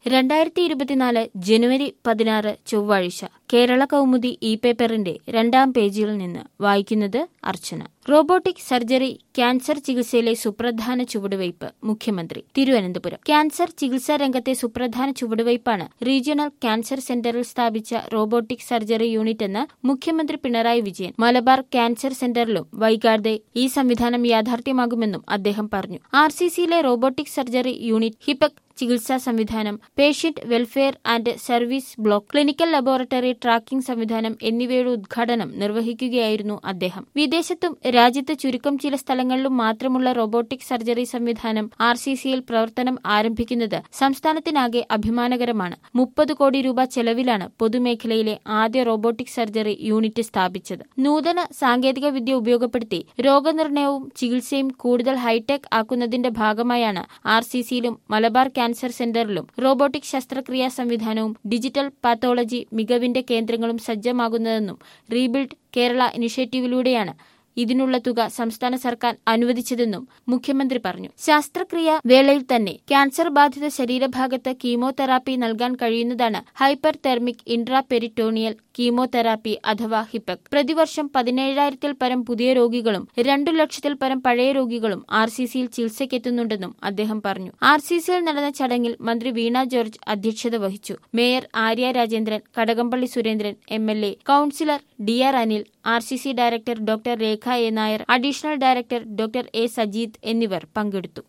രണ്ടായിരത്തി ഇരുപത്തിനാല് ജനുവരി പതിനാറ് ചൊവ്വാഴ്ച കേരള കൗമുദി ഇ പേപ്പറിന്റെ രണ്ടാം പേജിൽ നിന്ന് വായിക്കുന്നത് അർച്ചന റോബോട്ടിക് സർജറി ക്യാൻസർ ചികിത്സയിലെ സുപ്രധാന ചുവടുവയ്പ് മുഖ്യമന്ത്രി തിരുവനന്തപുരം ക്യാൻസർ ചികിത്സാ രംഗത്തെ സുപ്രധാന ചുവടുവയ്പാണ് റീജിയണൽ ക്യാൻസർ സെന്ററിൽ സ്ഥാപിച്ച റോബോട്ടിക് സർജറി യൂണിറ്റ് എന്ന് മുഖ്യമന്ത്രി പിണറായി വിജയൻ മലബാർ ക്യാൻസർ സെന്ററിലും വൈകാതെ ഈ സംവിധാനം യാഥാർത്ഥ്യമാകുമെന്നും അദ്ദേഹം പറഞ്ഞു ആർ സി സിയിലെ റോബോട്ടിക് സർജറി യൂണിറ്റ് ഹിപക് ചികിത്സാ സംവിധാനം patient welfare and service block clinical laboratory tracking സംവിധാനം എന്നിവയുടെ ഉദ്ഘാടനം നിർവഹിക്കുകയായിരുന്നു അദ്ദേഹം വിദേശത്തും രാജ്യത്ത് ചുരുക്കം ചില സ്ഥലങ്ങളിലും മാത്രമുള്ള റോബോട്ടിക് സർജറി സംവിധാനം ആർ സി സിയിൽ പ്രവർത്തനം ആരംഭിക്കുന്നത് സംസ്ഥാനത്തിനാകെ അഭിമാനകരമാണ് മുപ്പത് കോടി രൂപ ചെലവിലാണ് പൊതുമേഖലയിലെ ആദ്യ റോബോട്ടിക് സർജറി യൂണിറ്റ് സ്ഥാപിച്ചത് നൂതന സാങ്കേതിക വിദ്യ ഉപയോഗപ്പെടുത്തി രോഗനിർണയവും ചികിത്സയും കൂടുതൽ ഹൈടെക് ആക്കുന്നതിന്റെ ഭാഗമായാണ് ആർ സി സിയിലും മലബാർ ക്യാൻസർ സെന്ററിലും റോബോട്ടിക് ശസ്ത്രക്രിയാ സംവിധാനവും ഡിജിറ്റൽ പാത്തോളജി മികവിന്റെ കേന്ദ്രങ്ങളും സജ്ജമാകുന്നതെന്നും റീബിൽഡ് കേരള ഇനിഷ്യേറ്റീവിലൂടെയാണ് ഇതിനുള്ള തുക സംസ്ഥാന സർക്കാർ അനുവദിച്ചതെന്നും മുഖ്യമന്ത്രി പറഞ്ഞു ശസ്ത്രക്രിയ വേളയിൽ തന്നെ ക്യാൻസർ ബാധിത ശരീരഭാഗത്ത് കീമോതെറാപ്പി നൽകാൻ കഴിയുന്നതാണ് ഹൈപ്പർ തെർമിക് ഇൻട്രാപെരിറ്റോണിയൽ കീമോതെറാപ്പി അഥവാ ഹിപക് പ്രതിവർഷം പതിനേഴായിരത്തിൽ പരം പുതിയ രോഗികളും രണ്ടു ലക്ഷത്തിൽ പരം പഴയ രോഗികളും ആർ സി സിയിൽ ചികിത്സയ്ക്കെത്തുന്നുണ്ടെന്നും അദ്ദേഹം പറഞ്ഞു ആർ സി സിയിൽ നടന്ന ചടങ്ങിൽ മന്ത്രി വീണ ജോർജ് അധ്യക്ഷത വഹിച്ചു mayor Arya Rajendran Kadakampally Surendran M L A councillor D R Anil R C C director doctor Rekha A Nair additional director doctor A Sajeed എന്നിവർ പങ്കെടുത്തു